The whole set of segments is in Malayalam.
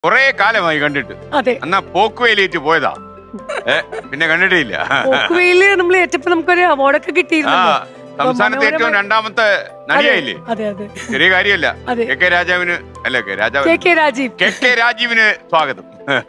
കൊറേ കാലമായി കണ്ടിട്ട് അതെ എന്നാ പോക്കുവേലിയിട്ട് പോയതാ ഏ പിന്നെ കണ്ടിട്ടില്ല പോക്കുവെയില് നമ്മൾ ഏറ്റപ്പോ നമുക്കൊരു അവാർഡൊക്കെ ആ കിട്ടിയിരുന്നു സംസ്ഥാനത്തെ ഏറ്റവും മനോഹരമായി- രണ്ടാമത്തെ നടിയായില്ലേ അതെ അതെ ചെറിയ കാര്യമല്ല അതെ കെ കെ രാജാവിന് അല്ല കെ രാജാവ് K K Rajeev K K രാജീവിന് സ്വാഗതം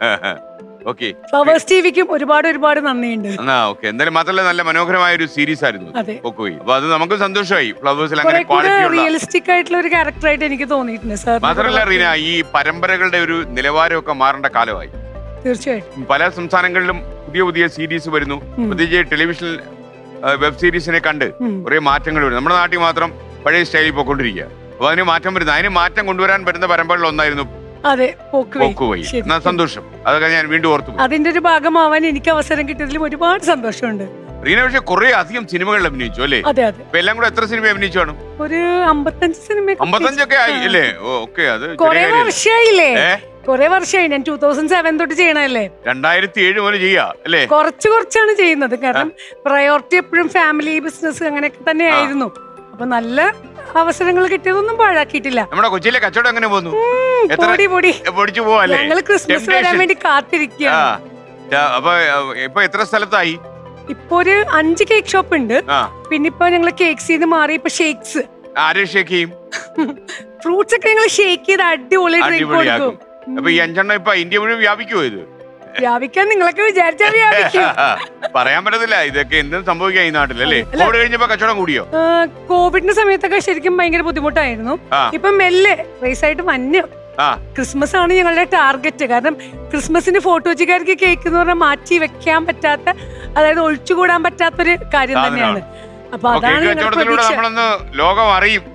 ഓക്കെ ഫ്ലവേഴ്സ് ടിവിക്കും ഒരുപാട് ഒരുപാട് നന്ദിയുണ്ട് എന്നാ ഓക്കെ എന്തായാലും മാത്രമല്ല നല്ല മനോഹരമായ ഒരു സീരീസ് ആയിരുന്നു അതെ പോക്കുവയി അപ്പൊ അത് നമുക്ക് സന്തോഷമായി ഫ്ലവേഴ്സിൽ കുറെ അങ്ങനെ കൂടെ ക്വാളിറ്റി ഉള്ള റിയലിസ്റ്റിക് ആയിട്ടുള്ള ഒരു ക്യാരക്ടറായിട്ട് എനിക്ക് തോന്നിയിട്ടുണ്ട് സാർ മാത്രമല്ല റീന ഈ പരമ്പരകളുടെ ഒരു നിലവാരമൊക്കെ മാറേണ്ട കാലമായി തീർച്ചയായിട്ടും പല സംസ്ഥാനങ്ങളിലും പുതിയ പുതിയ സീരീസ് വരുന്നു ഉം. പ്രത്യേകിച്ച് ടെലിവിഷൻ വെബ് സീരീസിനെ കണ്ട് ഉം. കുറെ മാറ്റങ്ങൾ വരും നമ്മുടെ നാട്ടിൽ മാത്രം പഴയ സ്റ്റൈലിൽ പോയിക്കൊണ്ടിരിക്കുക അപ്പൊ അതിന് മാറ്റം വരുന്നു അതിന് മാറ്റം കൊണ്ടുവരാൻ പറ്റുന്ന പരമ്പരകളിൽ ഒന്നായിരുന്നു അതെ പോക്കുവെയിൽ പോക്കുവയി ശരി. എന്നാ സന്തോഷം അതൊക്കെ ഞാൻ വീണ്ടും ഓർത്തു പോയി. അതിന്റെ ഒരു ഭാഗമാവാൻ എനിക്ക് അവസരം കിട്ടിയതിലും ഒരുപാട് സന്തോഷമുണ്ട് റീന പക്ഷെ കുറെ അധികം സിനിമകളിൽ അഭിനയിച്ചു അല്ലേ അതെ അതെ ഇപ്പൊ എല്ലാം കൂടെ എത്ര സിനിമ അഭിനയിച്ചു കാണും ഒരു അമ്പത്തഞ്ച് സിനിമ അമ്പത്തഞ്ചൊക്കെ ആയി അല്ലേ ഓക്കെ അത് ചെറിയ കൊറേ കാര്യമല്ല. വർഷമായില്ലേ ഏ കൊറേ വർഷമായി ഞാൻ ടൂ തൗസൻഡ് സെവൻ തൊട്ട് ചെയ്യണല്ലേ രണ്ടായിരത്തി ഏഴ് മുതൽ ചെയ്യാ അല്ലേ കുറച്ച് കുറച്ചാണ് ചെയ്യുന്നത് കാരണം പ്രയോറിറ്റി എപ്പോഴും ഫാമിലി ബിസിനസ് അങ്ങനെയൊക്കെ തന്നെ ആയിരുന്നു അപ്പൊ നല്ല അവസരങ്ങൾ കിട്ടിയതൊന്നും പാഴാക്കിയിട്ടില്ല നമ്മുടെ കൊച്ചിയിലെ കച്ചവടം എങ്ങനെ പോകുന്നു ഉം, എത്ര- പൊടി പൊടി പൊടിച്ചു പോവല്ലേ ഞങ്ങൾ ക്രിസ്മസ് വരാൻ Temptation. വേണ്ടി ആ കാത്തിരിക്കുകയാണ് 자, അപ്പൊ അഹ് ഇപ്പൊ എത്ര സ്ഥലത്തായി ഇപ്പൊ ഒരു അഞ്ച് കേക്ക് ഷോപ്പ് ഉണ്ട് ആ പിന്നെ ഇപ്പൊ ഞങ്ങൾ കേക്ക്സിന്ന് മാറി ഇപ്പൊ ഷേക്സ് ആരെ ഷേക്ക് ചെയ്യും ഫ്രൂട്ട്സ് ഒക്കെ ഞങ്ങൾ ഷേക്ക് ചെയ്ത് അടിപൊളി ഡ്രിങ്ക് അടിപൊളിയാക്കും കൊടുക്കും അപ്പൊ ഈ അഞ്ചെണ്ണം ഇപ്പൊ ഇന്ത്യ മുഴുവൻ വ്യാപിക്കുമോ ഇത് വ്യാപിക്കാൻ നിങ്ങളൊക്കെ വിചാരിച്ചാൽ വ്യാപിക്കും പറയാൻ പറ്റത്തില്ല ഇതൊക്കെ എന്തും സംഭവിക്കാം ഈ നാട്ടിലല്ലേ അല്ല. കോവിഡ് കഴിഞ്ഞപ്പോ കച്ചവടം കൂടിയോ ആ, കോവിഡിന്റെ സമയത്തൊക്കെ ശരിക്കും ഭയങ്കര ബുദ്ധിമുട്ടായിരുന്നു ആ ഇപ്പൊ മെല്ലെ റേസ് ആയിട്ട് വന്നു ആ ക്രിസ്മസ് ആണ് ഞങ്ങളുടെ ടാർഗറ്റ് കാരണം ക്രിസ്മസിന് ഫോട്ടോജിക്കാർക്ക് കേക്ക് എന്ന് പറഞ്ഞാൽ മാറ്റി വെക്കാൻ പറ്റാത്ത അതായത് ഒഴിച്ചുകൂടാൻ പറ്റാത്തൊരു കാര്യം തന്നെയാണ് അപ്പൊ അപ്പൊ അതാണ് കേക്ക് ഞങ്ങളുടെ കച്ചവടത്തിലൂടെ പ്രതീക്ഷ നമ്മളൊന്ന് ലോകം അറിയും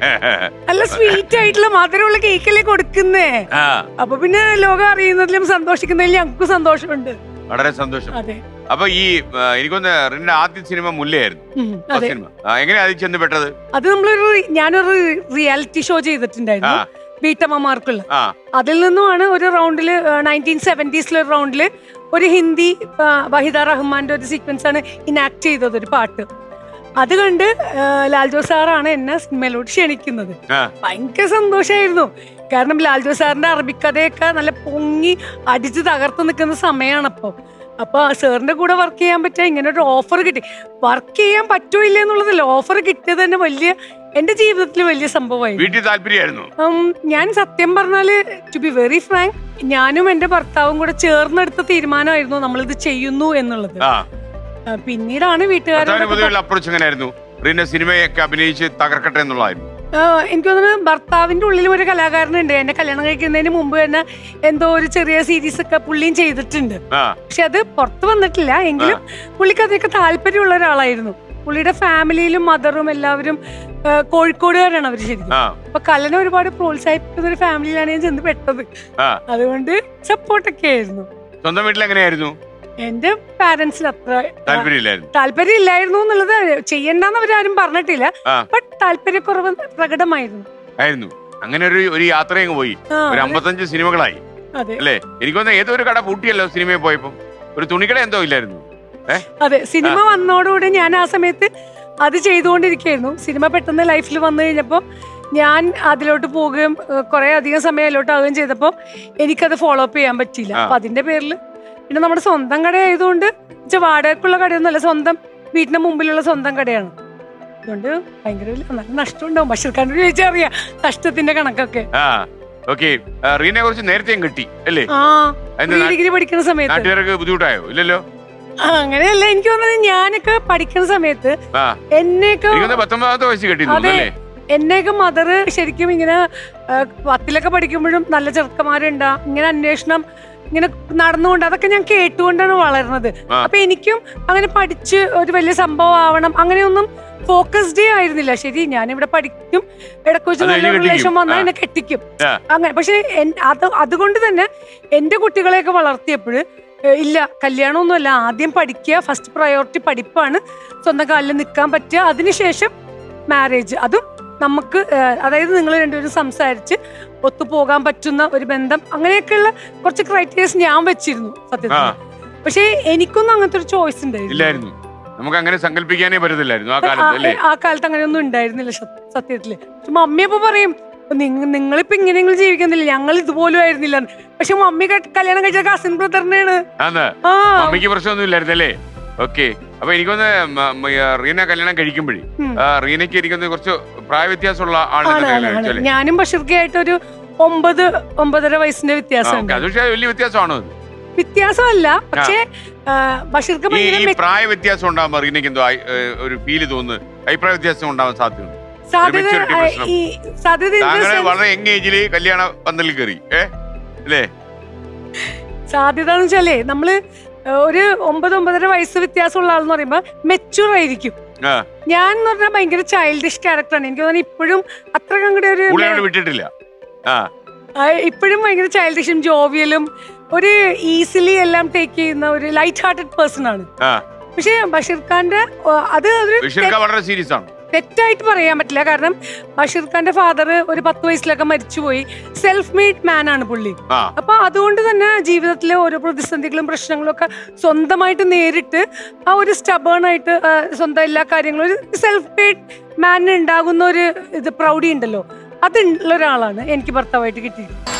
നല്ല സ്വീറ്റ് ആയിട്ടുള്ള മധുരമുള്ള കേക്കല്ലേ കൊടുക്കുന്നേ ആ അപ്പൊ പിന്നെ ലോകം അറിയുന്നതിലും സന്തോഷിക്കുന്നതിലും ഞങ്ങൾക്ക് സന്തോഷമുണ്ട് വളരെ സന്തോഷം അതെ അപ്പൊ ഈ ആ, എനിക്കൊന്ന് റിന്റെ ആദ്യ സിനിമ മുല്ലയായിരുന്നു ഉം, ആ അതെ സിനിമ ആ, എങ്ങനെയാ അതിൽ ചെന്ന് പെട്ടത് അത് നമ്മളൊരു ഞാനൊരു റിയാലിറ്റി ഷോ ആ ചെയ്തിട്ടുണ്ടായിരുന്നു വീട്ടമ്മമാർക്കുള്ള ആ അതിൽ നിന്നുമാണ് ഒരു റൗണ്ടില് നയൻറ്റീൻ സെവൻറ്റീസിലെ ഒരു റൗണ്ടില് ഒരു ഹിന്ദി ആ, വഹിദ റഹ്മാന്റെ ഒരു സീക്വൻസ് ആണ് ഇനാക്ട് ചെയ്തത് ഒരു പാട്ട് അത് കണ്ട് ആ, ലാൽജോ സാറാണ് എന്നെ സിനിമയിലോട്ട് ക്ഷണിക്കുന്നത് ആ ഭയങ്കര സന്തോഷമായിരുന്നു കാരണം ലാൽജോ സാറിന്റെ അറബിക്കഥയൊക്കെ നല്ല പൊങ്ങി അടിച്ച് തകർത്ത് നിൽക്കുന്ന സമയമാണ് അപ്പോൾ അപ്പൊ സാറിന്റെ കൂടെ വർക്ക് ചെയ്യാൻ പറ്റിയ ഇങ്ങനെ ഒരു ഓഫർ കിട്ടി വർക്ക് ചെയ്യാൻ പറ്റുമോ ഇല്ല എന്നുള്ളതല്ല ഓഫർ കിട്ടിയത് തന്നെ വലിയ എന്റെ ജീവിതത്തിൽ വലിയ സംഭവമായിരുന്നു വീട്ടിൽ താല്പര്യമായിരുന്നു ഉം, ഞാൻ സത്യം പറഞ്ഞാല് ടു ബി വെരി ഫ്രാങ്ക് ഞാനും എന്റെ ഭർത്താവും കൂടെ ചേർന്നെടുത്ത തീരുമാനമായിരുന്നു നമ്മളിത് ചെയ്യുന്നു എന്നുള്ളത് ആ ആ, പിന്നീടാണ് ഭർത്താവിന് വീട്ടുകാരോട് പൊതുവെയുള്ള അപ്രോച്ച് എങ്ങനെയായിരുന്നു റീന സിനിമയൊക്കെ അഭിനയിച്ച് തകർക്കട്ടെ എന്നുള്ളതായിരുന്നു എനിക്ക് തോന്നുന്നു ഭർത്താവിന്റെ ഉള്ളിലും ഒരു കലാകാരനുണ്ട് എന്നെ കല്യാണം കഴിക്കുന്നതിന് മുമ്പ് തന്നെ എന്തോ ഒരു ചെറിയ സീരീസ് ഒക്കെ പുള്ളിയും ചെയ്തിട്ടുണ്ട് ആ പക്ഷെ അത് പുറത്ത് വന്നിട്ടില്ല എങ്കിലും പുള്ളിക്ക് അതിനൊക്കെ താല്പര്യമുള്ള ഒരാളായിരുന്നു പുള്ളിയുടെ ഫാമിലിയിലും മദറും എല്ലാവരും ആ, കോഴിക്കോടുകാരാണ് അവർ ശരിക്കും ആ അപ്പൊ കലനെ ഒരുപാട് പ്രോത്സാഹിപ്പിക്കുന്ന ഒരു ഫാമിലിയിലാണ് ഞാൻ ചെന്ന് പെട്ടത് ആ അതുകൊണ്ട് സപ്പോർട്ടൊക്കെ ആയിരുന്നു സ്വന്തം വീട്ടിൽ എങ്ങനെയായിരുന്നു എന്റെ പാരന്റ്സിന് അത്ര താല്പര്യമില്ലായിരുന്നു താല്പര്യം ഇല്ലായിരുന്നു എന്നുള്ളത് ചെയ്യണ്ടെന്ന് അവരാരും പറഞ്ഞിട്ടില്ല ആ. ബട്ട് താല്പര്യക്കുറവ് പ്രകടമായിരുന്നു ആയിരുന്നു അങ്ങനെ ഒരു ഒരു യാത്ര അങ്ങ് പോയി ആ, ഒരു അമ്പത്തഞ്ച് സിനിമകളായി അതെ അല്ലേ എനിക്കൊന്ന് ഏതോ ഒരു കട പൂട്ടിയല്ലോ സിനിമയിൽ പോയപ്പോ ഒരു തുണിക്കട എന്തോ ഇല്ലായിരുന്നു ഏ അതെ സിനിമ വന്നോടുകൂടി ഞാൻ ആ സമയത്ത് അത് ചെയ്തുകൊണ്ടിരിക്കുകയായിരുന്നു സിനിമ പെട്ടെന്ന് ലൈഫിൽ വന്നു കഴിഞ്ഞപ്പോൾ ഞാൻ അതിലോട്ട് പോവുകയും ഏഹ്, കുറെ അധികം സമയം അതിലോട്ട് ആവുകയും ചെയ്തപ്പോൾ എനിക്കത് ഫോളോ അപ്പ് ചെയ്യാൻ പറ്റിയില്ല ആ. അപ്പൊ അതിന്റെ പേരിൽ പിന്നെ നമ്മുടെ സ്വന്തം കടയായതുകൊണ്ട് വെച്ചാൽ വാടകയ്ക്കുള്ള കടയൊന്നുമല്ല സ്വന്തം വീടിന്റെ മുമ്പിലുള്ള സ്വന്തം കടയാണ് അതുകൊണ്ട് ഭയങ്കര വലിയ നല്ല നഷ്ടം ഉണ്ടാവും ബഷീർ ഖാനോട് ചോദിച്ചാൽ അറിയാം നഷ്ടത്തിന്റെ കണക്കൊക്കെ ആ ഓക്കെ റീനെ കുറിച്ച് നേരത്തെയും കിട്ടി അല്ലേ ആ അതിന്റെ പ്രീ നാ- ഡിഗ്രി പഠിക്കുന്ന സമയത്ത് നാട്ടുകാർക്ക് ബുദ്ധിമുട്ടായോ ഇല്ലല്ലോ ആ, അങ്ങനെയല്ല എനിക്ക് തോന്നുന്നത് ഞാനൊക്കെ പഠിക്കുന്ന സമയത്ത് ആ എന്നെയൊക്കെ എനിക്കൊന്ന് പത്തൊമ്പതാമത്തെ വയസ്സ് കിട്ടിയിരുന്നു അതെ അല്ലേ എന്നെയൊക്കെ മദർ ശരിക്കും ഇങ്ങനെ ആ, പത്തിലൊക്കെ പഠിക്കുമ്പോഴും നല്ല ചെറുക്കന്മാരുണ്ടാ ഇങ്ങനെ അന്വേഷണം ഇങ്ങനെ നടന്നുകൊണ്ട് അതൊക്കെ ഞാൻ കേട്ടുകൊണ്ടാണ് വളർന്നത് ആ. അപ്പൊ എനിക്കും അങ്ങനെ പഠിച്ച് ഒരു വലിയ സംഭവം ആവണം അങ്ങനെയൊന്നും ഫോക്കസ്ഡേ ആയിരുന്നില്ല ശരി ഞാനിവിടെ പഠിക്കും ഇടയ്ക്ക് വെച്ച് അത് നല്ല കഴിഞ്ഞ് റിലേഷൻ കെട്ടിക്കും. വന്നാൽ ആ. എന്നെ കെട്ടിക്കും ആ. അങ്ങനെ പക്ഷെ എൻ- അത് അതുകൊണ്ട് തന്നെ എന്റെ കുട്ടികളെയൊക്കെ വളർത്തിയപ്പോൾ ഇല്ല കല്യാണമൊന്നുമല്ല ആദ്യം പഠിക്കുക ഫസ്റ്റ് പ്രയോറിറ്റി പഠിപ്പാണ് സ്വന്തം കാലിൽ നിൽക്കാൻ പറ്റുക അതിനുശേഷം മാരേജ് അതും നമുക്ക് ഏഹ്, അതായത് നിങ്ങൾ രണ്ടുപേരും സംസാരിച്ച് ഒത്തുപോകാൻ പറ്റുന്ന ഒരു ബന്ധം അങ്ങനെയൊക്കെയുള്ള കുറച്ച് ക്രൈറ്റീരിയസ് ഞാൻ വെച്ചിരുന്നു ആ സത്യത്തിൽ പക്ഷേ എനിക്കൊന്നും അങ്ങനത്തെ ഒരു ചോയ്സ് ഉണ്ടായിരുന്നു ഇല്ലായിരുന്നു നമുക്ക് അങ്ങനെ സങ്കല്പിക്കാനേ പറ്റത്തില്ലായിരുന്നു ആ ആ- കാലത്ത് അല്ലേ ആ കാലത്ത് അങ്ങനെയൊന്നും ഉണ്ടായിരുന്നില്ല സ- സത്യത്തില് പക്ഷെ മമ്മിയപ്പോ പറയും നിങ്ങ നിങ്ങളിപ്പോ ഇങ്ങനെയെങ്കിലും ജീവിക്കുന്നില്ല ഞങ്ങൾ ഇതുപോലും ആയിരുന്നില്ല പക്ഷെ മമ്മി ക- കല്യാണം കഴിച്ച കസിൻ ബ്രദറിനെയാണ് ആന്ന് ആ മമ്മിക്ക് പ്രശ്നമൊന്നും ഇല്ലായിരുന്നല്ലേ ഓക്കെ അപ്പൊ എനിക്കൊന്ന് മ- മ- ആ, റീന കല്യാണം കഴിക്കുമ്പോഴേ ഉം. ആ, റീനയ്ക്ക് എനിക്കൊന്ന് കുറച്ച് പ്രായ വ്യത്യാസമുള്ള ആണ് ആണ് ആണ് ആളാണ് ഞാനും ബഷീർക്കായിട്ട് ഒരു ഒമ്പത് ഒമ്പതര വയസ്സിന്റെ വ്യത്യാസമുണ്ട് അത് പക്ഷേ വലിയ വ്യത്യാസമാണോ അത്? വ്യത്യാസമല്ല പക്ഷേ ആ, ബഷീർക്ക് ഈ ഭയങ്കര ഈ മെ- പ്രായ വ്യത്യാസം ഉണ്ടാകുമ്പോ റീനയ്ക്ക് എന്തോ ആയി- ഏ, ഒരു ഫീല് തോന്നുന്നു അഭിപ്രായ വ്യത്യാസം ഉണ്ടാവാൻ സാധ്യതയുണ്ട് സാധ്യത maturity ആ, പ്രശ്നം. ഈ സാധ്യത in the താങ്കളെ sense- വളരെ യങ് ഏജില് കല്യാണ പന്തലിൽ കയറി ഏ അല്ലേ സാധ്യത എന്ന് വെച്ചാലേ നമ്മള് ഏ, ഒരു ഒമ്പത് ഒമ്പതര വയസ്സ് വ്യത്യാസമുള്ള ആളെന്ന് പറയുമ്പോ മെച്ചൂർ ആയിരിക്കും ആ ഞാൻ എന്ന് പറഞ്ഞാൽ ഭയങ്കര ചൈൽഡിഷ് ക്യാരക്ടറാണ് എനിക്ക് തോന്നുന്നു ഇപ്പോഴും അത്ര അങ്ങടെ ഒരു പുള്ളിയോട് വിട്ടിട്ടില്ല ആ ആ, ഇപ്പോഴും ഭയങ്കര ചൈൽഡിഷും ജോവിയലും ഒരു ഈസിലി എല്ലാം ടേക്ക് ചെയ്യുന്ന ഒരു ലൈറ്റ് ഹാർട്ടഡ് പേഴ്സൺ ആണ് ആ പക്ഷേ ബഷീർ ഖാന്റെ ആ, അത് ഒരു ബഷീർക്ക വളരെ സീരിയസ് ആണ് തെറ്റായിട്ട് പറയാൻ പറ്റില്ല കാരണം ബഷീർ ഖാന്റെ ഫാദർ ഒരു പത്ത് വയസ്സിലൊക്കെ മരിച്ചുപോയി സെൽഫ് മെയ്ഡ് മാൻ ആണ് പുള്ളി ആ അപ്പൊ അതുകൊണ്ട് തന്നെ ജീവിതത്തിലെ ഓരോ പ്രതിസന്ധികളും പ്രശ്നങ്ങളും ഒക്കെ സ്വന്തമായിട്ട് നേരിട്ട് ആ ഒരു സ്റ്റബേൺ ആയിട്ട് ആ, സ്വന്തം എല്ലാ കാര്യങ്ങളും ഒരു സെൽഫ് മെയ്ഡ് മാനിന് ഉണ്ടാകുന്ന ഒരു ഇത് പ്രൗഡി ഉണ്ടല്ലോ അതുള്ള ഒരാളാണ് എനിക്ക് ഭർത്താവായിട്ട് കിട്ടിയത്